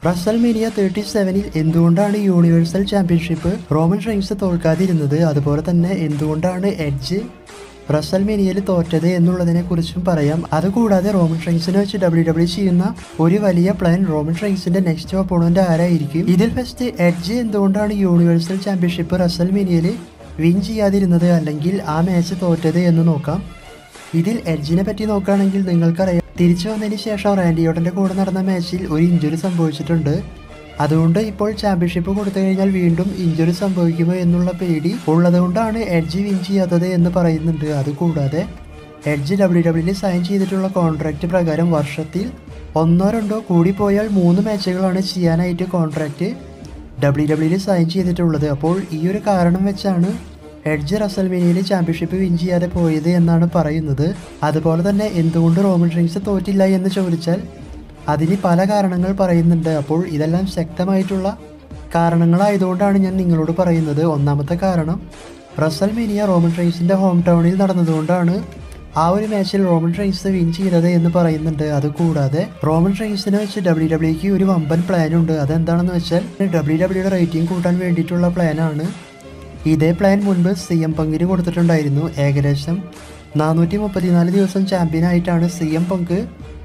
WrestleMania thirty സെവനിൽ എന്തുകൊണ്ടാണ് universal championship Roman Reigns തോൽക്കാതിരുന്നത് അതുപോലെ തന്നെ എന്തുകൊണ്ടാണ് എഡ്ജ് റസൽമേനിയയിൽ തോറ്റത് എന്നുള്ളതിനെ കുറിച്ചും പറയാം അതുകൂടാതെ റോമൻ റെയിൻസിനെ വെച്ച് ഡബ്ല്യു ഡബ്ല്യു ചെയ്യുന്ന ഒരു വലിയ പ്ലാൻ റോമൻ റെയിൻസിന്റെ നെക്സ്റ്റ് ഓപ്പോണന്റ് ആരായിരിക്കും ഇതിൽ ഫസ്റ്റ് എഡ്ജ് എന്തുകൊണ്ടാണ് യൂണിവേഴ്സൽ ചാമ്പ്യൻഷിപ്പ് റസൽമേനിയയിൽ വിൻ ചെയ്യാതിരുന്നത് അല്ലെങ്കിൽ ആ മാച്ച് തോറ്റത് എന്ന് നോക്കാം ഇതിൽ എഡ്ജിനെ പറ്റി നോക്കുകയാണെങ്കിൽ നിങ്ങൾക്കറിയാം തിരിച്ചു വന്നതിന് ശേഷം റാൻഡിയോട്ടൻ്റെ കൂടെ നടന്ന മാച്ചിൽ ഒരു ഇഞ്ചുറി സംഭവിച്ചിട്ടുണ്ട് അതുകൊണ്ട് ഇപ്പോൾ ചാമ്പ്യൻഷിപ്പ് കൊടുത്തു കഴിഞ്ഞാൽ വീണ്ടും ഇഞ്ചുറി സംഭവിക്കുമോ എന്നുള്ള പേടി ഉള്ളതുകൊണ്ടാണ് എഡ്ജ് വിൻ ചെയ്യാത്തത് എന്ന് പറയുന്നുണ്ട് അതുകൂടാതെ എഡ്ജ് ഡബ്ല്യു ഡബ്ല്യുയിൽ സൈൻ ചെയ്തിട്ടുള്ള കോൺട്രാക്റ്റ് പ്രകാരം വർഷത്തിൽ ഒന്നോ രണ്ടോ കൂടിപ്പോയാൽ മൂന്ന് മാച്ചുകളാണ് ചെയ്യാനായിട്ട് കോൺട്രാക്റ്റ് ഡബ്ല്യു ഡബ്ല്യുയിൽ സൈൻ ചെയ്തിട്ടുള്ളത് അപ്പോൾ ഈ ഒരു കാരണം വെച്ചാണ് എഡ്ജ് റസൽമേനിയയിൽ ചാമ്പ്യൻഷിപ്പ് വിൻ ചെയ്യാതെ പോയത് എന്നാണ് പറയുന്നത് അതുപോലെ തന്നെ എന്തുകൊണ്ട് റോമൻ റീൻസ് തോറ്റില്ല എന്ന് ചോദിച്ചാൽ അതിന് പല കാരണങ്ങൾ പറയുന്നുണ്ട് അപ്പോൾ ഇതെല്ലാം ശക്തമായിട്ടുള്ള കാരണങ്ങളായതുകൊണ്ടാണ് ഞാൻ നിങ്ങളോട് പറയുന്നത് ഒന്നാമത്തെ കാരണം റസൽമേനിയ റോമൻ റീൻസിൻ്റെ ഹോം ടൗണിൽ നടന്നതുകൊണ്ടാണ് ആ ഒരു മാച്ചിൽ റോമൻ റെയിൻസ് വിൻ ചെയ്തത് എന്ന് പറയുന്നുണ്ട് അതുകൂടാതെ റോമൻ റെയിൻസിനെ വെച്ച് ഡബ്ല്യു ഡബ്ല്യുക്ക് ഒരു വമ്പൻ പ്ലാൻ ഉണ്ട് അതെന്താണെന്ന് വെച്ചാൽ ഡബ്ല്യു ഡബ്ല്യുടെ റേറ്റിംഗ് കൂട്ടാൻ വേണ്ടിയിട്ടുള്ള പ്ലാനാണ് ഇതേ പ്ലാൻ മുൻപ് സി എം പങ്കിന് കൊടുത്തിട്ടുണ്ടായിരുന്നു ഏകദേശം നാനൂറ്റി മുപ്പത്തിനാല് ദിവസം ചാമ്പ്യനായിട്ടാണ് C M Punk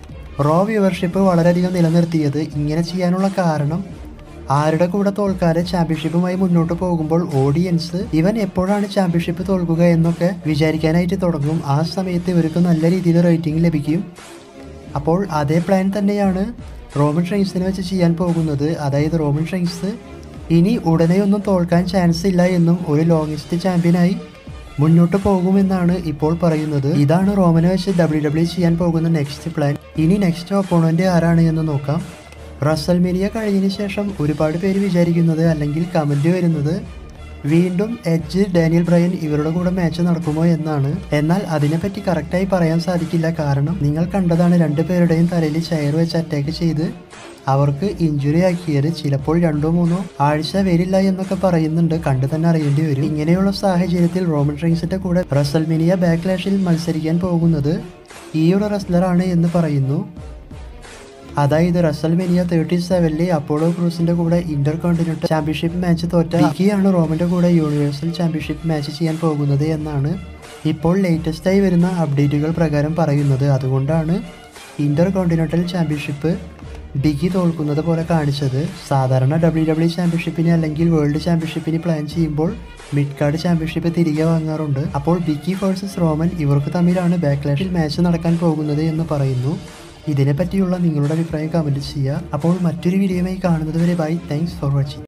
Raw viewership വളരെയധികം നിലനിർത്തിയത് ഇങ്ങനെ ചെയ്യാനുള്ള കാരണം ആരുടെ കൂടെ തോൽക്കാതെ ചാമ്പ്യൻഷിപ്പുമായി മുന്നോട്ട് പോകുമ്പോൾ ഓഡിയൻസ് ഇവൻ എപ്പോഴാണ് ചാമ്പ്യൻഷിപ്പ് തോൽക്കുക എന്നൊക്കെ വിചാരിക്കാനായിട്ട് തുടങ്ങും ആ സമയത്ത് ഇവർക്ക് നല്ല രീതിയിൽ റേറ്റിംഗ് ലഭിക്കും അപ്പോൾ അതേ പ്ലാൻ തന്നെയാണ് റോമൻ റെയിൻസിനെ വെച്ച് ചെയ്യാൻ പോകുന്നത് അതായത് റോമൻ റെയിൻസ് ഇനി ഉടനെ ഒന്നും തോൽക്കാൻ ചാൻസ് ഇല്ല എന്നും ഒരു ലോങ്സ്റ്റ് ചാമ്പ്യനായി മുന്നോട്ട് പോകുമെന്നാണ് ഇപ്പോൾ പറയുന്നത് ഇതാണ് റോമനെ വെച്ച് ഡബ്ല്യു ഡബ്ല്യു ചെയ്യാൻ പോകുന്ന നെക്സ്റ്റ് പ്ലാൻ ഇനി നെക്സ്റ്റ് ഓപ്പോണന്റ് ആരാണ് എന്ന് നോക്കാം റസൽമേനിയ കഴിഞ്ഞതിന് ശേഷം ഒരുപാട് പേര് വിചാരിക്കുന്നത് അല്ലെങ്കിൽ കമന്റ് വരുന്നത് വീണ്ടും എഡ്ജ് ഡാനിയൽ ബ്രയൻ ഇവരുടെ കൂടെ മാച്ച് നടക്കുമോ എന്നാണ് എന്നാൽ അതിനെപ്പറ്റി കറക്റ്റായി പറയാൻ സാധിക്കില്ല കാരണം നിങ്ങൾ കണ്ടതാണ് രണ്ടു പേരുടെയും തലയിൽ ചെയർ വെച്ച് അറ്റാക്ക് ചെയ്ത് അവർക്ക് ഇഞ്ചുറി ആക്കിയത് ചിലപ്പോൾ രണ്ടോ മൂന്നോ ആഴ്ച വരില്ല എന്നൊക്കെ പറയുന്നുണ്ട് കണ്ടു തന്നെ അറിയേണ്ടി വരും ഇങ്ങനെയുള്ള സാഹചര്യത്തിൽ റോമൻ റെയിൻസിന്റെ കൂടെ റസൽമിനിയ ബാക്ക്ലാഷിൽ മത്സരിക്കാൻ പോകുന്നത് ഈ ഒരു റെസ്ലറാണ് എന്ന് പറയുന്നു അതായത് റസൽമേനിയ തേർട്ടി സെവനിലെ അപ്പോളോ ക്രൂസിന്റെ കൂടെ ഇന്റർ കോണ്ടിനെന്റൽ ചാമ്പ്യൻഷിപ്പ് മാച്ച് തോറ്റ വിക്കിയാണ് റോമിന്റെ കൂടെ യൂണിവേഴ്സൽ ചാമ്പ്യൻഷിപ്പ് മാച്ച് ചെയ്യാൻ പോകുന്നത് എന്നാണ് ഇപ്പോൾ ലേറ്റസ്റ്റ് ആയി വരുന്ന അപ്ഡേറ്റുകൾ പ്രകാരം പറയുന്നത് അതുകൊണ്ടാണ് ഇന്റർ കോണ്ടിനെന്റൽ ചാമ്പ്യൻഷിപ്പ് ബിഗി തോൽക്കുന്നത് പോലെ കാണിച്ചത് സാധാരണ ഡബ്ല്യു ഡബ്ല്യു ചാമ്പ്യൻഷിപ്പിന് അല്ലെങ്കിൽ വേൾഡ് ചാമ്പ്യൻഷിപ്പിന് പ്ലാൻ ചെയ്യുമ്പോൾ മിഡ് കാർഡ് ചാമ്പ്യൻഷിപ്പ് തിരികെ വാങ്ങാറുണ്ട് അപ്പോൾ ബിക്കി വേഴ്സസ് റോമൻ ഇവർക്ക് തമ്മിലാണ് ബാക്ക്ലാഷിൽ മാച്ച് നടക്കാൻ പോകുന്നത് എന്ന് പറയുന്നു ഇതിനെപ്പറ്റിയുള്ള നിങ്ങളുടെ അഭിപ്രായം കമൻറ്റ് ചെയ്യുക അപ്പോൾ മറ്റൊരു വീഡിയോയുമായി കാണുന്നത് വരെ ബൈ താങ്ക്സ് ഫോർ വാച്ചിങ്